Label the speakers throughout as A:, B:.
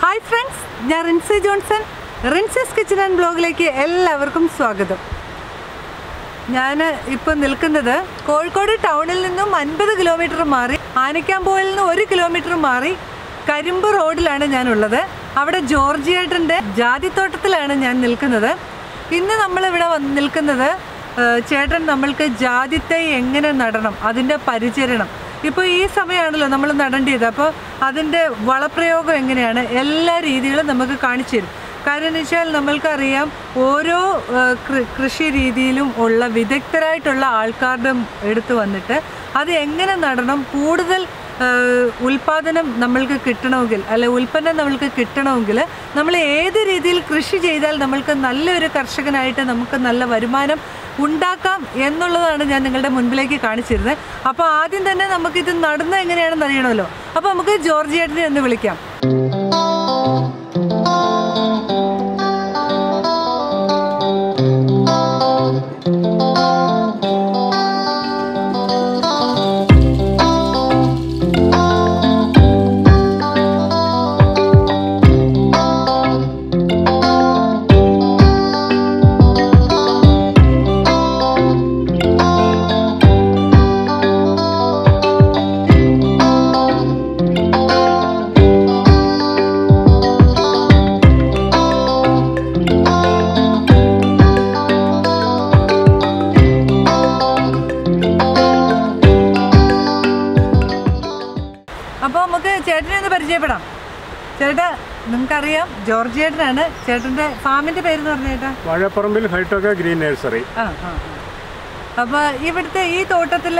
A: Hi friends ഞാൻ Rincy Johnson Rincy's kitchen and ബ്ലോഗിലേക്ക് എല്ലാവർക്കും സ്വാഗതം ഞാൻ ഇപ്പോൾ നിൽക്കുന്നത് കോഴിക്കോട് ടൗണിൽ നിന്നും അൻപത് കിലോമീറ്റർ മാറി ആനക്കാമ്പോയിൽ നിന്ന് ഒരു കിലോമീറ്റർ മാറി കരിമ്പ് റോഡിലാണ് ഞാനുള്ളത് അവിടെ ജോർജിയേട്ടൻ്റെ ജാതിത്തോട്ടത്തിലാണ് ഞാൻ നിൽക്കുന്നത് ഇന്ന് നമ്മളിവിടെ വന്ന് നിൽക്കുന്നത് ഏഹ്, ചേട്ടൻ നമ്മൾക്ക് ജാതിത്തൈ എങ്ങനെ നടണം അതിൻ്റെ പരിചരണം ഇപ്പോൾ ഈ സമയമാണല്ലോ നമ്മൾ നടേണ്ടത് അപ്പോൾ അതിൻ്റെ വളപ്രയോഗം എങ്ങനെയാണ് എല്ലാ രീതികളും നമുക്ക് കാണിച്ചു തരും കാര്യം എന്ന് വെച്ചാൽ നമ്മൾക്കറിയാം ഓരോ ആ, കൃ- കൃഷി രീതിയിലും ഉള്ള വിദഗ്ധരായിട്ടുള്ള ആൾക്കാരുടെ എടുത്ത് വന്നിട്ട് അത് എങ്ങനെ നടണം കൂടുതൽ ആ, ഉൽപാദനം നമ്മൾക്ക് കിട്ടണമെങ്കിൽ അല്ലെ ഉൽപ്പന്നം നമ്മൾക്ക് കിട്ടണമെങ്കിൽ നമ്മൾ ഏത് രീതിയിൽ കൃഷി ചെയ്താൽ നമ്മൾക്ക് നല്ലൊരു കർഷകനായിട്ട് നമുക്ക് നല്ല വരുമാനം ഉണ്ടാക്കാം എന്നുള്ളതാണ് ഞാൻ നിങ്ങളുടെ മുൻപിലേക്ക് കാണിച്ചിരുന്നത് അപ്പോൾ ആദ്യം തന്നെ നമുക്കിത് നടന്നത് എങ്ങനെയാണെന്ന് അറിയണമല്ലോ അപ്പോൾ നമുക്ക് ജോർജിയേട്ടനെ ഒന്ന് വിളിക്കാം അപ്പോൾ നമുക്ക് ചേട്ടനെ ഒന്ന് പരിചയപ്പെടാം ചേട്ടാ നിങ്ങൾക്കറിയാം ജോർജ് ചേട്ടനാണ് ചേട്ടൻ്റെ ഫാമിൻ്റെ പേരെന്ന് പറഞ്ഞു ചേട്ടാ
B: വാഴപ്പറമ്പിൽ ഹൈടെക് ഗ്രീൻ നഴ്സറി
A: ആ ആ അപ്പോൾ ഇവിടുത്തെ ഈ തോട്ടത്തിൽ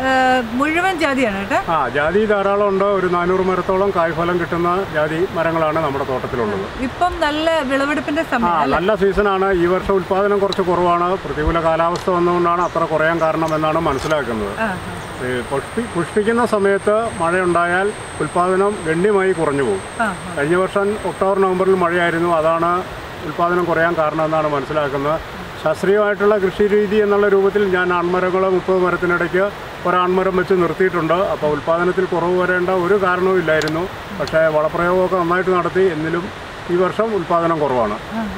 A: മുഴുവൻ ജാതിയാണ് കേട്ടോ
B: ആ ജാതി ധാരാളം ഉണ്ട് ഒരു നാനൂറ് മരത്തോളം കായ്ഫലം കിട്ടുന്ന ജാതി മരങ്ങളാണ് നമ്മുടെ തോട്ടത്തിലുള്ളത്
A: ഇപ്പം നല്ല വിളവെടുപ്പിൻ്റെ
B: ആ
A: സമയം
B: നല്ല സീസണാണ് ഈ വർഷം ഉൽപ്പാദനം കുറച്ച് കുറവാണ് പ്രതികൂല കാലാവസ്ഥ വന്നുകൊണ്ടാണ് അത്ര കുറയാൻ കാരണമെന്നാണ് മനസ്സിലാക്കുന്നത്
A: ആ
B: ഈ പുഷ്പി പുഷ്പിക്കുന്ന സമയത്ത് മഴയുണ്ടായാൽ ഉൽപ്പാദനം ഗണ്യമായി കുറഞ്ഞു പോകും
A: ആ
B: കഴിഞ്ഞ വർഷം ഒക്ടോബർ നവംബറിൽ മഴയായിരുന്നു അതാണ് ഉൽപ്പാദനം കുറയാൻ കാരണമെന്നാണ് മനസ്സിലാക്കുന്നത് ശാസ്ത്രീയമായിട്ടുള്ള കൃഷി രീതി എന്നുള്ള രൂപത്തിൽ ഞാൻ ആൺമരങ്ങൾ മുപ്പത് മരത്തിനിടയ്ക്ക് ഒരാൺമരം വെച്ച് നിർത്തിയിട്ടുണ്ട് അപ്പോൾ ഉൽപ്പാദനത്തിൽ കുറവ് വരേണ്ട ഒരു കാരണവും ഇല്ലായിരുന്നു പക്ഷേ വളപ്രയോഗമൊക്കെ നന്നായിട്ട് നടത്തി എന്നിലും ഈ വർഷം ഉൽപ്പാദനം കുറവാണ്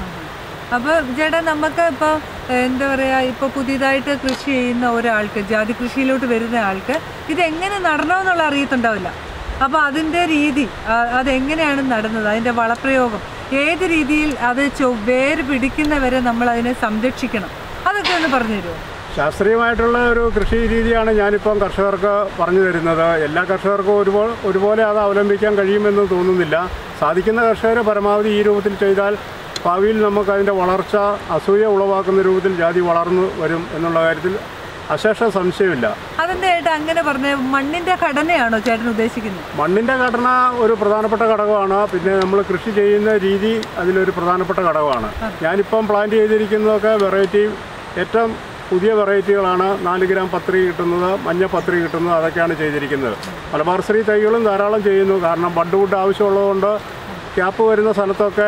A: അപ്പോൾ ചേട്ടാ നമുക്ക് ഇപ്പോൾ എന്താ പറയുക ഇപ്പോൾ പുതിയതായിട്ട് കൃഷി ചെയ്യുന്ന ഒരാൾക്ക് ജാതി കൃഷിയിലോട്ട് വരുന്ന ആൾക്ക് ഇതെങ്ങനെ നടണമെന്നുള്ള അറിയത്തുണ്ടാവില്ല അപ്പോൾ അതിൻ്റെ രീതി ആ- അതെങ്ങനെയാണ് നടന്നത് അതിൻ്റെ വളപ്രയോഗം ഏത് രീതിയിൽ അത് ചൊ വേര് പിടിക്കുന്നവരെ നമ്മൾ അതിനെ സംരക്ഷിക്കണം അതൊക്കെ ഒന്ന് പറഞ്ഞു തരുമോ
B: ശാസ്ത്രീയമായിട്ടുള്ള ഒരു കൃഷി രീതിയാണ് ഞാനിപ്പം കർഷകർക്ക് പറഞ്ഞു തരുന്നത് എല്ലാ കർഷകർക്കും ഒരുപോലെ ഒരുപോലെ അത് അവലംബിക്കാൻ കഴിയുമെന്ന് തോന്നുന്നില്ല സാധിക്കുന്ന കർഷകർ പരമാവധി ഈ രൂപത്തിൽ ചെയ്താൽ ഭാവിയിൽ നമുക്ക് അതിൻ്റെ വളർച്ച അസൂയ ഉളവാക്കുന്ന രൂപത്തിൽ ജാതി വളർന്നു വരും എന്നുള്ള കാര്യത്തിൽ അശേഷ സംശയമില്ല
A: അതെന്താ ചേട്ടാ അങ്ങനെ പറഞ്ഞ മണ്ണിൻ്റെ ഘടനയാണോ ചേട്ടൻ ഉദ്ദേശിക്കുന്നത്
B: മണ്ണിൻ്റെ ഘടന ഒരു പ്രധാനപ്പെട്ട ഘടകമാണ് പിന്നെ നമ്മൾ കൃഷി ചെയ്യുന്ന രീതി അതിലൊരു പ്രധാനപ്പെട്ട ഘടകമാണ് ഞാനിപ്പം പ്ലാന്റ് ചെയ്തിരിക്കുന്നതൊക്കെ വെറൈറ്റി ഏറ്റവും പുതിയ വെറൈറ്റികളാണ് നാല് ഗ്രാം പത്രി കിട്ടുന്നത് മഞ്ഞ പത്രി കിട്ടുന്നത് അതൊക്കെയാണ് ചെയ്തിരിക്കുന്നത് മലബാർ ശ്രീ തൈകളും ധാരാളം ചെയ്യുന്നു കാരണം ബഡ് വുഡ് ആവശ്യമുള്ളതുകൊണ്ട് ക്യാപ്പ് വരുന്ന സ്ഥലത്തൊക്കെ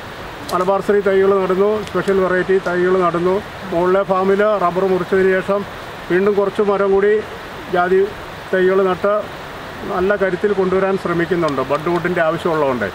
B: മലബാർ ശ്രീ തൈകൾ നടുന്നു സ്പെഷ്യൽ വെറൈറ്റി തൈകൾ നടുന്നു മുകളിലെ ഫാമിൽ റബ്ബർ മുറിച്ചതിന് ശേഷം വീണ്ടും കുറച്ച് മരം കൂടി ജാതി തൈകൾ നട്ട് നല്ല കരുത്തിൽ കൊണ്ടുവരാൻ ശ്രമിക്കുന്നുണ്ട് ബഡ് വുഡിൻ്റെ ആവശ്യമുള്ളതുകൊണ്ട്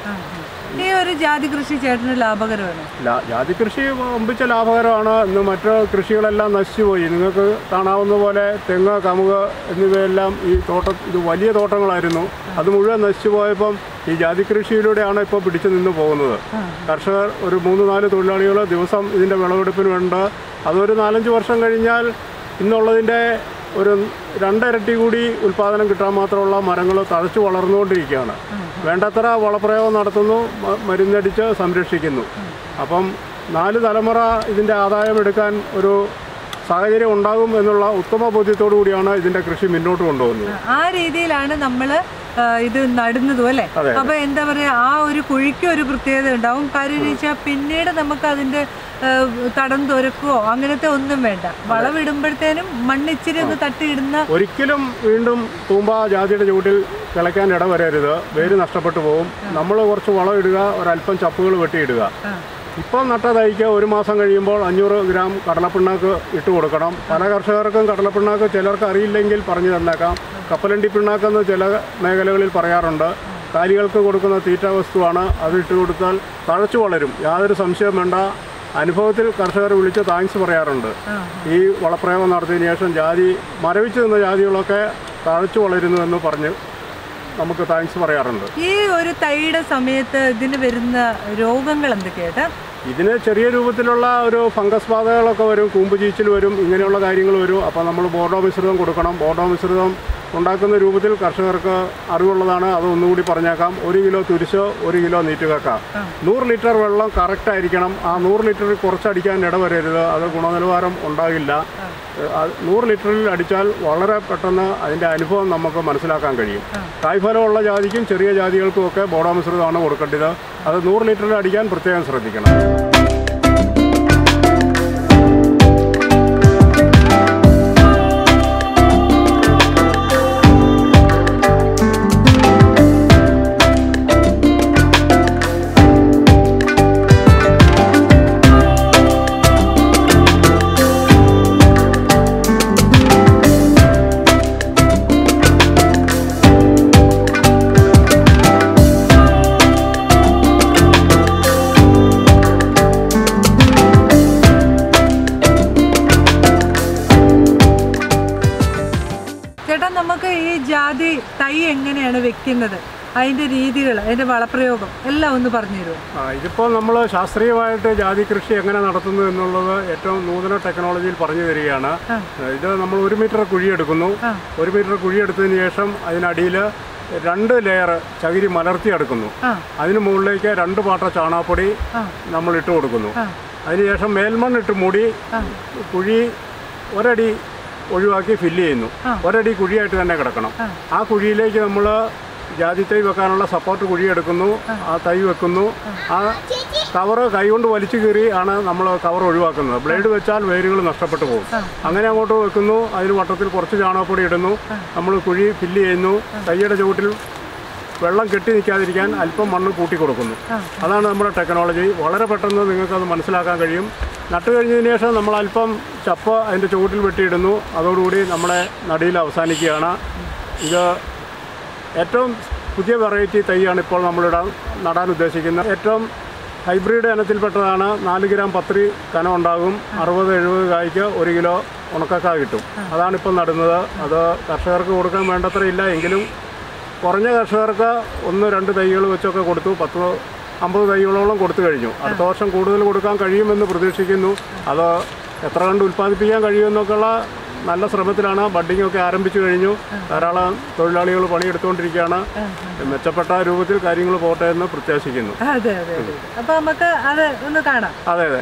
A: ഈ ഒരു ജാതി കൃഷി ചേട്ടന് ലാഭകരമാണ്
B: ലാ- ജാതി കൃഷി ഒമ്പിച്ച ലാഭകരമാണ് ഇന്ന് മറ്റ് കൃഷികളെല്ലാം നശിച്ചുപോയി നിങ്ങൾക്ക് കാണാവുന്ന പോലെ തെങ്ങ് കമുക് എന്നിവയെല്ലാം ഈ തോട്ടം ഇത് വലിയ തോട്ടങ്ങളായിരുന്നു അത് മുഴുവൻ നശിച്ചു പോയപ്പം ഈ ജാതി കൃഷിയിലൂടെയാണ് ഇപ്പോൾ പിടിച്ചു നിന്ന് പോകുന്നത് കർഷകർ ഒരു മൂന്ന് നാല് തൊഴിലാളികൾ ദിവസം ഇതിൻ്റെ വിളവെടുപ്പിന് വേണ്ട അതൊരു നാലഞ്ച് വർഷം കഴിഞ്ഞാൽ ഇന്നുള്ളതിൻ്റെ ഒരു രണ്ടിരട്ടി കൂടി ഉൽപ്പാദനം കിട്ടാൻ മാത്രമുള്ള മരങ്ങൾ തഴച്ചു വളർന്നുകൊണ്ടിരിക്കുകയാണ് വേണ്ടത്ര വളപ്രയോഗം നടത്തുന്നു മ- മരുന്നടിച്ച് സംരക്ഷിക്കുന്നു അപ്പം നാല് തലമുറ ഇതിൻ്റെ ആദായം എടുക്കാൻ ഒരു സാഹചര്യം ഉണ്ടാകും എന്നുള്ള ഉത്തമ ബോധ്യത്തോടു കൂടിയാണ് ഇതിൻ്റെ കൃഷി മുന്നോട്ട് കൊണ്ടുപോകുന്നത്
A: ആ രീതിയിലാണ് നമ്മൾ ഇത് നടുന്നതും അല്ലേ
B: അതെ.
A: അപ്പൊ എന്താ പറയാ ആ ഒരു കുഴിക്ക് ഒരു പ്രത്യേകത ഉണ്ടാവും കാര്യം എന്ന് വെച്ചാൽ പിന്നീട് നമുക്ക് അതിന്റെ ആ, തടം തുരക്കുകയോ അങ്ങനത്തെ ഒന്നും വേണ്ട വളവിടുമ്പോഴത്തേനും മണ്ണിച്ചിരി ഒന്ന് തട്ടിയിടുന്ന
B: ഒരിക്കലും വീണ്ടും തൂമ്പ ജാതിയുടെ ചുവട്ടിൽ കിളയ്ക്കാൻ ഇടവരരുത് വേര് നഷ്ടപ്പെട്ടു പോകും നമ്മൾ കുറച്ച് വളം ഇടുക ഒരല്പം ചപ്പുകൾ വെട്ടിയിടുക
A: ആ.
B: ഇപ്പം നട്ട തൈക്ക് ഒരു മാസം കഴിയുമ്പോൾ അഞ്ഞൂറ് ഗ്രാം കടലപ്പിണ്ണാക്ക് ഇട്ട് കൊടുക്കണം പല കർഷകർക്കും കടലപ്പിണ്ണാക്ക് ചിലർക്ക് അറിയില്ലെങ്കിൽ പറഞ്ഞു തന്നേക്കാം കപ്പലണ്ടി പിണ്ണാക്കെന്ന് ചില മേഖലകളിൽ പറയാറുണ്ട് കാലികൾക്ക് കൊടുക്കുന്ന തീറ്റ വസ്തുവാണ് അത് ഇട്ട് കൊടുത്താൽ തഴച്ചു വളരും യാതൊരു സംശയം വേണ്ട അനുഭവത്തിൽ കർഷകർ വിളിച്ച് താങ്ക്സ് പറയാറുണ്ട്
A: ആ
B: ഈ വളപ്രയോഗം നടത്തിയതിനു ശേഷം ജാതി മരവിച്ച് നിന്ന ജാതികളൊക്കെ തഴച്ചു വളരുന്നു എന്ന് പറഞ്ഞ് നമുക്ക് താങ്ക്സ് പറയാറുണ്ട്
A: ഈ ഒരു തൈയുടെ സമയത്ത് ഇതിന് വരുന്ന രോഗങ്ങൾ എന്തൊക്കെയായിട്ട്
B: ഇതിന് ചെറിയ രൂപത്തിലുള്ള ഒരു ഫംഗസ് ബാധകളൊക്കെ വരും കൂമ്പ് ചീച്ചിൽ വരും ഇങ്ങനെയുള്ള കാര്യങ്ങൾ വരും അപ്പോൾ നമ്മൾ ബോർഡോ മിശ്രിതം കൊടുക്കണം ബോർഡോ മിശ്രിതം ഉണ്ടാക്കുന്ന രൂപത്തിൽ കർഷകർക്ക് അറിവുള്ളതാണ് അത് ഒന്നുകൂടി പറഞ്ഞേക്കാം ഒരു കിലോ തുരിശോ ഒരു കിലോ നീറ്റുകക്ക നൂറ് ലിറ്റർ വെള്ളം കറക്റ്റ് ആയിരിക്കണം ആ നൂറ് ലിറ്ററിൽ കുറച്ചടിക്കാൻ ഇടവരരുത് അത് ഗുണനിലവാരം ഉണ്ടാകില്ല ഏഹ് അത് നൂറ് ലിറ്ററിൽ അടിച്ചാൽ വളരെ പെട്ടെന്ന് അതിൻ്റെ അനുഭവം നമുക്ക് മനസ്സിലാക്കാൻ കഴിയും കായ്ഫലമുള്ള ജാതിക്കും ചെറിയ ജാതികൾക്കും ഒക്കെ ബോഡോ മിശ്രിതമാണ് കൊടുക്കേണ്ടത് അത് നൂറ് ലിറ്ററിൽ അടിക്കാൻ പ്രത്യേകം ശ്രദ്ധിക്കണം
A: ചേട്ടാ നമുക്ക് ഈ ജാതി തൈ എങ്ങനെയാണ് വെക്കുന്നത് അതിന്റെ രീതികൾ അതിന്റെ വളപ്രയോഗം എല്ലാം ഒന്ന് പറഞ്ഞു തരുമോ
B: ആ, ഇതിപ്പോൾ നമ്മൾ ശാസ്ത്രീയമായിട്ട് ജാതി കൃഷി എങ്ങനെ നടത്തുന്നു എന്നുള്ളത് ഏറ്റവും നൂതന ടെക്നോളജിയിൽ പറഞ്ഞു തരികയാണ്
A: ആ.
B: ഇത് നമ്മൾ ഒരു മീറ്റർ കുഴിയെടുക്കുന്നു
A: ആ.
B: ഒരു മീറ്റർ കുഴിയെടുത്തതിന് ശേഷം അതിനടിയിൽ രണ്ട് ലെയർ ചകിരി മലർത്തിയെടുക്കുന്നു
A: ആ
B: അതിന് മുകളിലേക്ക് രണ്ട് പാട്ട ചാണകപ്പൊടി
A: ആ
B: നമ്മൾ ഇട്ട് കൊടുക്കുന്നു
A: ആ
B: അതിനുശേഷം മേൽമണ്ണിട്ട് മൂടി
A: ആ
B: കുഴി ഒരടി ഒഴിവാക്കി ഫില്ല് ചെയ്യുന്നു
A: ആ.
B: ഒരടി കുഴിയായിട്ട് തന്നെ കിടക്കണം
A: ആ.
B: ആ കുഴിയിലേക്ക് നമ്മൾ ജാതി തൈ വെക്കാനുള്ള സപ്പോർട്ട് കുഴി എടുക്കുന്നു ആ തൈ വെക്കുന്നു ആ കവറ് കൈകൊണ്ട് വലിച്ചു കീറി ആണ് നമ്മൾ കവർ ഒഴിവാക്കുന്നത് ബ്ലേഡ് വെച്ചാൽ വേരുകൾ നഷ്ടപ്പെട്ടു പോകും
A: ആ.
B: അങ്ങനെ അങ്ങോട്ട് വെക്കുന്നു അതിന് വട്ടത്തിൽ കുറച്ച് ചാണകപ്പൊടി ഇടുന്നു നമ്മൾ കുഴി ഫില്ല് ചെയ്യുന്നു തൈയുടെ ചുവട്ടിൽ വെള്ളം കെട്ടി നിൽക്കാതിരിക്കാൻ അല്പം മണ്ണ് കൂട്ടി കൊടുക്കുന്നു
A: ആ.
B: അതാണ് നമ്മുടെ ടെക്നോളജി വളരെ പെട്ടെന്ന് നിങ്ങൾക്കത് മനസ്സിലാക്കാൻ കഴിയും നട്ട് കഴിഞ്ഞതിന് ശേഷം നമ്മൾ അല്പം ചപ്പ് അതിൻ്റെ ചുവട്ടിൽ വെട്ടിയിടുന്നു അതോടുകൂടി നമ്മുടെ നടിയിൽ അവസാനിക്കുകയാണ് ഇത് ഏറ്റവും പുതിയ വെറൈറ്റി തൈയാണ് ഇപ്പോൾ നമ്മളിടാൻ നടാൻ ഉദ്ദേശിക്കുന്നത് ഏറ്റവും ഹൈബ്രിഡ് ഇനത്തിൽപ്പെട്ടതാണ് നാല് ഗ്രാം പത്രി കനം ഉണ്ടാകും അറുപത് എഴുപത് കായ്ക്ക് ഒരു കിലോ ഉണക്കക്ക കിട്ടും അതാണിപ്പോൾ നടുന്നത് അത് കർഷകർക്ക് കൊടുക്കാൻ വേണ്ടത്ര ഇല്ല എങ്കിലും കുറഞ്ഞ കർഷകർക്ക് ഒന്ന് രണ്ട് തൈകൾ വെച്ചൊക്കെ കൊടുത്തു പത്ത് അമ്പത് തൈകളോളം കൊടുത്തു കഴിഞ്ഞു അടുത്ത വർഷം കൂടുതൽ കൊടുക്കാൻ കഴിയുമെന്ന് പ്രതീക്ഷിക്കുന്നു അത് എത്ര കണ്ട് ഉൽപ്പാദിപ്പിക്കാൻ കഴിയുമെന്നൊക്കെയുള്ള നല്ല ശ്രമത്തിലാണ് ബഡ്ഡിംഗ് ഒക്കെ ആരംഭിച്ചു കഴിഞ്ഞു ധാരാളം തൊഴിലാളികൾ പണിയെടുത്തുകൊണ്ടിരിക്കുകയാണ് മെച്ചപ്പെട്ട രൂപത്തിൽ കാര്യങ്ങൾ പോട്ടെ എന്ന് പ്രത്യാശിക്കുന്നു
A: അതെ അതെ അതെ അപ്പൊ നമുക്ക് അത് ഒന്ന് കാണാം
B: അതെ അതെ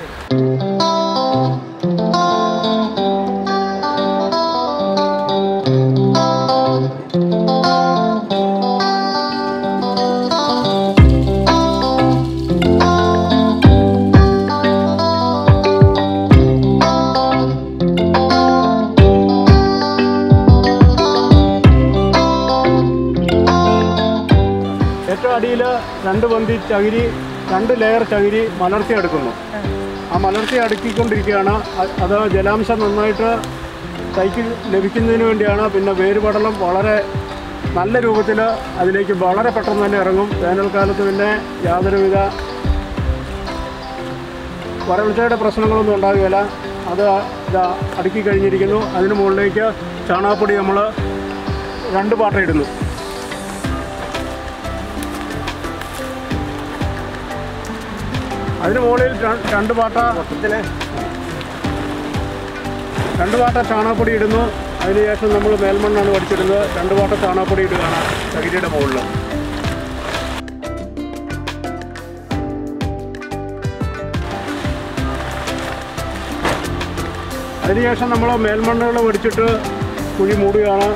B: ഏറ്റവും അടിയിൽ രണ്ട് പന്തി ചകിരി രണ്ട് ലെയർ ചകിരി മലർത്തിയെടുക്കുന്നു ആ മലർത്തി അടുക്കിക്കൊണ്ടിരിക്കുകയാണ് അ- അത് ജലാംശം നന്നായിട്ട് തൈക്ക് ലഭിക്കുന്നതിന് വേണ്ടിയാണ് പിന്നെ വേരുപടലം വളരെ നല്ല രൂപത്തിൽ അതിലേക്ക് വളരെ പെട്ടെന്ന് തന്നെ ഇറങ്ങും വേനൽക്കാലത്ത് പിന്നെ യാതൊരുവിധ വരൾച്ചയുടെ പ്രശ്നങ്ങളൊന്നും ഉണ്ടാകുകയില്ല അത് ഇതാ അടുക്കി കഴിഞ്ഞിരിക്കുന്നു അതിന് മുകളിലേക്ക് ചാണകപ്പൊടി നമ്മൾ രണ്ട് പാട്ട ഇടുന്നു അതിന് മുകളിൽ ര- രണ്ട് പാട്ട രണ്ട് പാട്ട ചാണകപ്പൊടി ഇടുന്നു അതിനുശേഷം നമ്മൾ മേൽമണ്ണാണ് വടിച്ചിടുന്നത് രണ്ട് പാട്ട ചാണകപ്പൊടി ഇടുകയാണ് ചകിരിയുടെ മുകളിൽ അതിനുശേഷം നമ്മൾ മേൽമണ്ണുകൾ വടിച്ചിട്ട് കുഴി മൂടുകയാണ്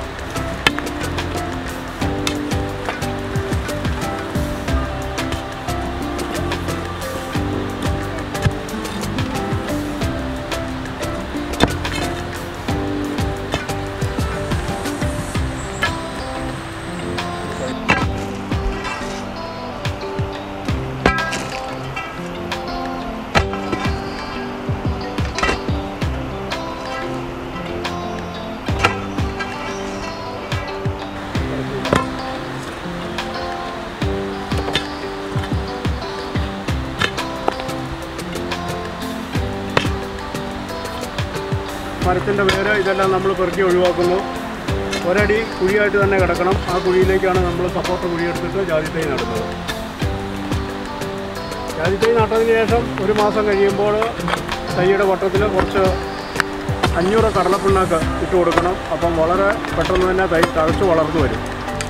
B: മരത്തിൻ്റെ വേര് ഇതെല്ലാം നമ്മൾ പെറുക്കി ഒഴിവാക്കുന്നു ഒരടി കുഴിയായിട്ട് തന്നെ കിടക്കണം ആ കുഴിയിലേക്കാണ് നമ്മൾ സപ്പോർട്ട് കുഴിയെടുത്തിട്ട് ജാതിത്തൈ നടുന്നത് ജാതിത്തൈ നട്ടതിന് ശേഷം ഒരു മാസം കഴിയുമ്പോൾ തൈയുടെ വട്ടത്തിൽ കുറച്ച് അഞ്ഞൂറ് കടലപ്പിണ്ണാക്ക് ഇട്ട് കൊടുക്കണം അപ്പം വളരെ പെട്ടെന്ന് തന്നെ തൈ തഴച്ച് വളർന്നു വരും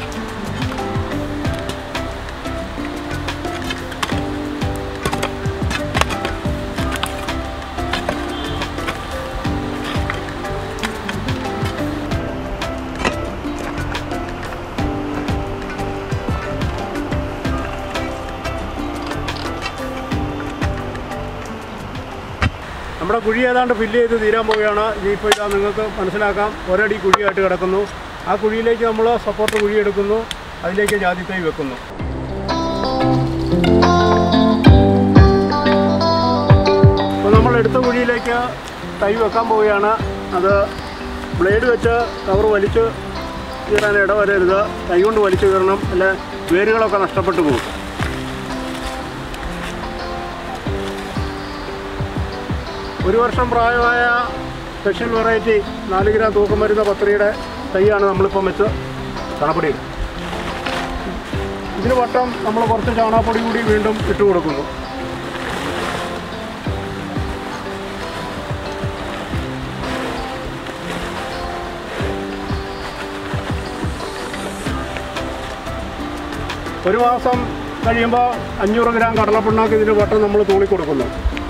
B: നമ്മുടെ കുഴി ഏതാണ്ട് ഫില്ല് ചെയ്ത് തീരാൻ പോവുകയാണ് ഇനിയിപ്പോൾ ഇതാ നിങ്ങൾക്ക് മനസ്സിലാക്കാം ഒരടി കുഴിയായിട്ട് കിടക്കുന്നു ആ കുഴിയിലേക്ക് നമ്മൾ സപ്പോർട്ട് കുഴി എടുക്കുന്നു അതിലേക്ക് ജാതിത്തൈ വെക്കുന്നു അപ്പോൾ നമ്മൾ എടുത്ത കുഴിയിലേക്ക് തൈ വെക്കാൻ പോവുകയാണ് അത് ബ്ലേഡ് വെച്ച് കവർ വലിച്ച് കീറാൻ ഇടവരരുത് കൈ കൊണ്ട് വലിച്ചു കീറണം അല്ലെ വേരുകളൊക്കെ നഷ്ടപ്പെട്ടു പോകും ഒരു വർഷം പ്രായമായ സ്പെഷ്യൽ വെറൈറ്റി നാല് ഗ്രാം തൂക്കം വരുന്ന പത്രിയുടെ തൈയാണ് നമ്മളിപ്പം വെച്ച് ചാണപ്പൊടി ഇതിന് വട്ടം നമ്മൾ കുറച്ച് ചാണകപ്പൊടി കൂടി വീണ്ടും ഇട്ട് കൊടുക്കുന്നു ഒരു മാസം കഴിയുമ്പോൾ അഞ്ഞൂറ് ഗ്രാം കടലപ്പിണ്ണാക്ക് ഇതിന് വട്ടം നമ്മൾ തൂളി കൊടുക്കുന്നു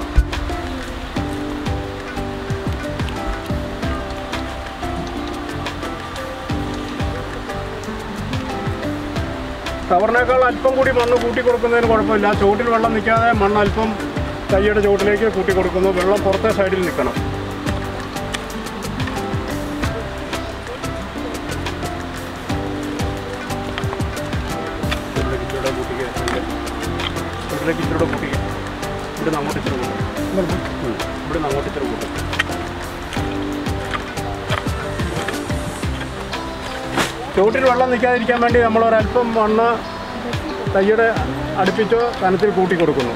B: കവറിനേക്കാൾ അല്പം കൂടി മണ്ണ് കൂട്ടി കൊടുക്കുന്നതിന് കുഴപ്പമില്ല ചുവട്ടിൽ വെള്ളം നിൽക്കാതെ മണ്ണ് അല്പം തൈയുടെ ചുവട്ടിലേക്ക് കൂട്ടി കൊടുക്കുന്നു വെള്ളം പുറത്തെ സൈഡിൽ നിൽക്കണം ഇവിടേക്ക് ഇച്ചിരൂടെ കൂട്ടിക്ക് ഇവിടേക്ക് ഇച്ചിരൂടെ കൂട്ടിക്ക് ഇവിടുന്ന് അങ്ങോട്ട് ഇച്ചിരി കൂട്ടും ഇവിടുന്ന് അങ്ങോട്ട് ഇച്ചിരി കൂട്ടും ചുവട്ടിൽ വെള്ളം നിൽക്കാതിരിക്കാൻ വേണ്ടി നമ്മൾ ഒരല്പം മണ്ണ് തൈയുടെ അടുപ്പിച്ച് കനത്തിൽ കൂട്ടി കൊടുക്കുന്നു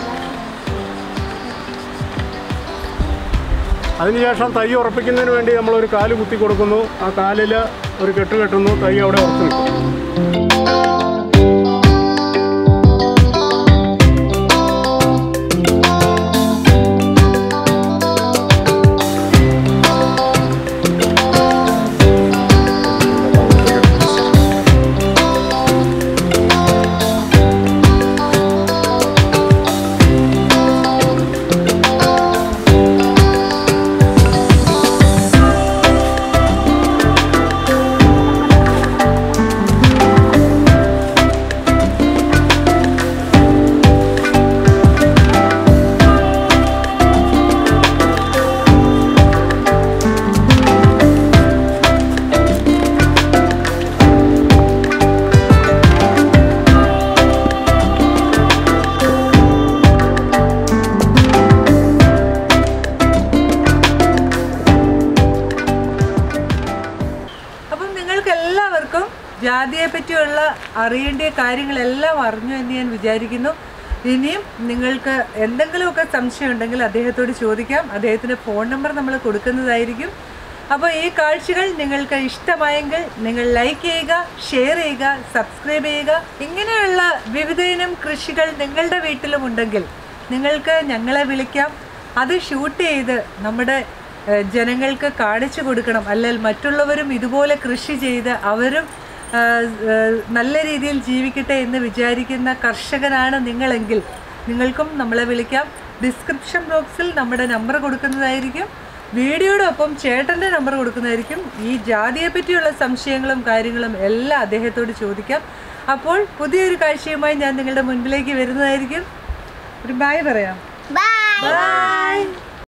B: അതിനുശേഷം തൈ ഉറപ്പിക്കുന്നതിന് വേണ്ടി നമ്മൾ ഒരു കാല് കുത്തി കൊടുക്കുന്നു ആ കാലിൽ ഒരു കെട്ട് കെട്ടുന്നു തൈ അവിടെ ഉറച്ചു നിൽക്കും
A: അപ്പം നിങ്ങൾക്ക് എല്ലാവർക്കും ജാതിയെ പറ്റിയുള്ള അറിയേണ്ട കാര്യങ്ങളെല്ലാം അറിഞ്ഞു എന്ന് ഞാൻ വിചാരിക്കുന്നു ഇനിയും നിങ്ങൾക്ക് എന്തെങ്കിലുമൊക്കെ സംശയം ഉണ്ടെങ്കിൽ അദ്ദേഹത്തോട് ചോദിക്കാം അദ്ദേഹത്തിൻ്റെ ഫോൺ നമ്പർ നമ്മൾ കൊടുക്കുന്നതായിരിക്കും അപ്പോൾ ഈ കാഴ്ചകൾ നിങ്ങൾക്ക് ഇഷ്ടമായെങ്കിൽ നിങ്ങൾ ലൈക്ക് ചെയ്യുക ഷെയർ ചെയ്യുക സബ്സ്ക്രൈബ് ചെയ്യുക ഇങ്ങനെയുള്ള വിവിധയിനം കൃഷികൾ നിങ്ങളുടെ വീട്ടിലും ഉണ്ടെങ്കിൽ നിങ്ങൾക്ക് ഞങ്ങളെ വിളിക്കാം അത് ഷൂട്ട് ചെയ്ത് നമ്മുടെ ഏഹ് ജനങ്ങൾക്ക് കാണിച്ചു കൊടുക്കണം അല്ലെങ്കിൽ മറ്റുള്ളവരും ഇതുപോലെ കൃഷി ചെയ്ത് അവരും ഏഹ്, ഏഹ്, നല്ല രീതിയിൽ ജീവിക്കട്ടെ എന്ന് വിചാരിക്കുന്ന കർഷകനാണ് നിങ്ങളെങ്കിൽ നിങ്ങൾക്കും നമ്മളെ വിളിക്കാം ഡിസ്ക്രിപ്ഷൻ ബോക്സിൽ നമ്മുടെ നമ്പർ കൊടുക്കുന്നതായിരിക്കും വീഡിയോയുടെ ഒപ്പം ചേട്ടൻ്റെ നമ്പർ കൊടുക്കുന്നതായിരിക്കും ഈ ജാതിയെ പറ്റിയുള്ള സംശയങ്ങളും കാര്യങ്ങളും എല്ലാം അദ്ദേഹത്തോട് ചോദിക്കാം അപ്പോൾ പുതിയൊരു കാഴ്ചയുമായി ഞാൻ നിങ്ങളുടെ മുൻപിലേക്ക് വരുന്നതായിരിക്കും ഒരു ബായ് പറയാം
C: Bye.
A: ബൈ